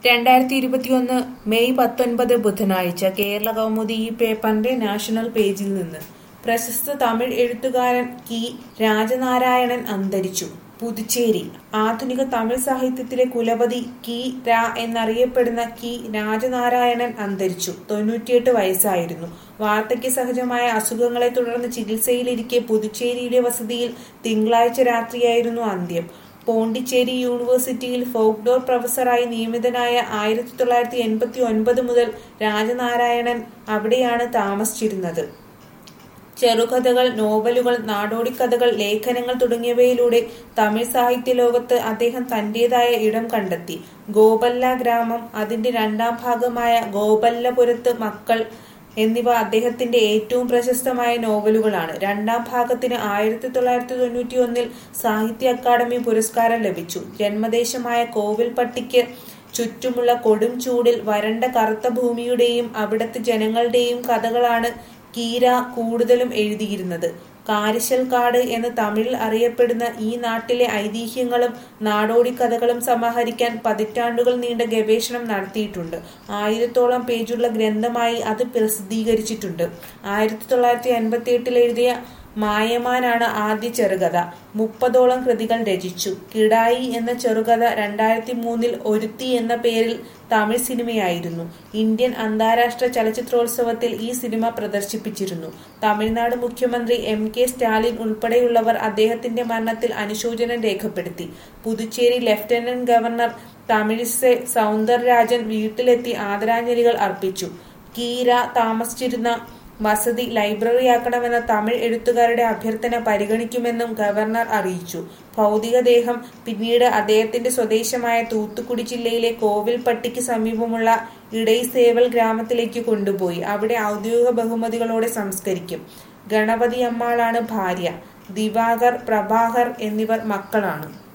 രണ്ടായിരത്തി ഇരുപത്തിയൊന്ന് മെയ് പത്തൊൻപത് ബുധനാഴ്ച കേരള കൗമുദി ഈ പേപ്പറിന്റെ നാഷണൽ പേജിൽ നിന്ന് പ്രശസ്ത തമിഴ് എഴുത്തുകാരൻ കി രാജനാരായണൻ അന്തരിച്ചു പുതുച്ചേരി ആധുനിക തമിഴ് സാഹിത്യത്തിലെ കുലപതി കി രാ എന്നറിയപ്പെടുന്ന കി രാജനാരായണൻ അന്തരിച്ചു തൊണ്ണൂറ്റിയെട്ട് വയസ്സായിരുന്നു വാർദ്ധക്യ സഹജമായ അസുഖങ്ങളെ തുടർന്ന് ചികിത്സയിലിരിക്കെ പുതുച്ചേരിയിലെ വസതിയിൽ തിങ്കളാഴ്ച രാത്രിയായിരുന്നു അന്ത്യം പോണ്ടിച്ചേരി യൂണിവേഴ്സിറ്റിയിൽ ഫോക്ഡോർ പ്രൊഫസറായി നിയമിതനായ ആയിരത്തി തൊള്ളായിരത്തി എൺപത്തി ഒൻപത് മുതൽ രാജനാരായണൻ അവിടെയാണ് താമസിച്ചിരുന്നത് ചെറുകഥകൾ നോവലുകൾ നാടോടിക്കഥകൾ ലേഖനങ്ങൾ തുടങ്ങിയവയിലൂടെ തമിഴ് സാഹിത്യ ലോകത്ത് അദ്ദേഹം തന്റേതായ ഇടം കണ്ടെത്തി ഗോപല്ല ഗ്രാമം അതിന്റെ രണ്ടാം ഭാഗമായ ഗോപല്ലപുരത്ത് മക്കൾ എന്നിവ അദ്ദേഹത്തിന്റെ ഏറ്റവും പ്രശസ്തമായ നോവലുകളാണ് രണ്ടാം ഭാഗത്തിന് ആയിരത്തി തൊള്ളായിരത്തി തൊണ്ണൂറ്റി ഒന്നിൽ സാഹിത്യ അക്കാദമി പുരസ്കാരം ലഭിച്ചു ജന്മദേശമായ കോവിൽപ്പട്ടിക്ക് ചുറ്റുമുള്ള കൊടും ചൂടിൽ വരണ്ട കറുത്ത ഭൂമിയുടെയും അവിടുത്തെ ജനങ്ങളുടെയും കഥകളാണ് കീര കൂടുതലും എഴുതിയിരുന്നത് കാരിശൽക്കാട് എന്ന് തമിഴിൽ അറിയപ്പെടുന്ന ഈ നാട്ടിലെ ഐതിഹ്യങ്ങളും നാടോടിക്കഥകളും സമാഹരിക്കാൻ പതിറ്റാണ്ടുകൾ നീണ്ട ഗവേഷണം നടത്തിയിട്ടുണ്ട് ആയിരത്തോളം പേജുള്ള ഗ്രന്ഥമായി അത് പ്രസിദ്ധീകരിച്ചിട്ടുണ്ട് ആയിരത്തി തൊള്ളായിരത്തി അൻപത്തി എട്ടിൽ എഴുതിയ മായമാനാണ് ആദ്യ ചെറുകഥ മുപ്പതോളം കൃതികൾ രചിച്ചു കിടായി എന്ന ചെറുകഥ രണ്ടായിരത്തി മൂന്നിൽ ഒരുത്തി എന്ന പേരിൽ തമിഴ് സിനിമയായിരുന്നു ഇന്ത്യൻ അന്താരാഷ്ട്ര ചലച്ചിത്രോത്സവത്തിൽ ഈ സിനിമ പ്രദർശിപ്പിച്ചിരുന്നു തമിഴ്നാട് മുഖ്യമന്ത്രി എം കെ സ്റ്റാലിൻ ഉൾപ്പെടെയുള്ളവർ അദ്ദേഹത്തിന്റെ മരണത്തിൽ അനുശോചനം രേഖപ്പെടുത്തി പുതുച്ചേരി ലഫ്റ്റനന്റ് ഗവർണർ തമിഴിസൈ സൗന്ദർരാജൻ വീട്ടിലെത്തി ആദരാഞ്ജലികൾ അർപ്പിച്ചു കീര താമസിച്ചിരുന്ന വസതി ലൈബ്രറിയാക്കണമെന്ന തമിഴ് എഴുത്തുകാരുടെ അഭ്യർത്ഥന പരിഗണിക്കുമെന്നും ഗവർണർ അറിയിച്ചു ഭൗതികദേഹം പിന്നീട് അദ്ദേഹത്തിന്റെ സ്വദേശമായ തൂത്തുക്കുടി ജില്ലയിലെ കോവിൽപ്പട്ടിക്ക് സമീപമുള്ള ഇടൈസേവൽ ഗ്രാമത്തിലേക്ക് കൊണ്ടുപോയി അവിടെ ഔദ്യോഗിക ബഹുമതികളോടെ സംസ്കരിക്കും ഗണപതി അമ്മാളാണ് ഭാര്യ ദിവാകർ പ്രഭാകർ എന്നിവർ മക്കളാണ്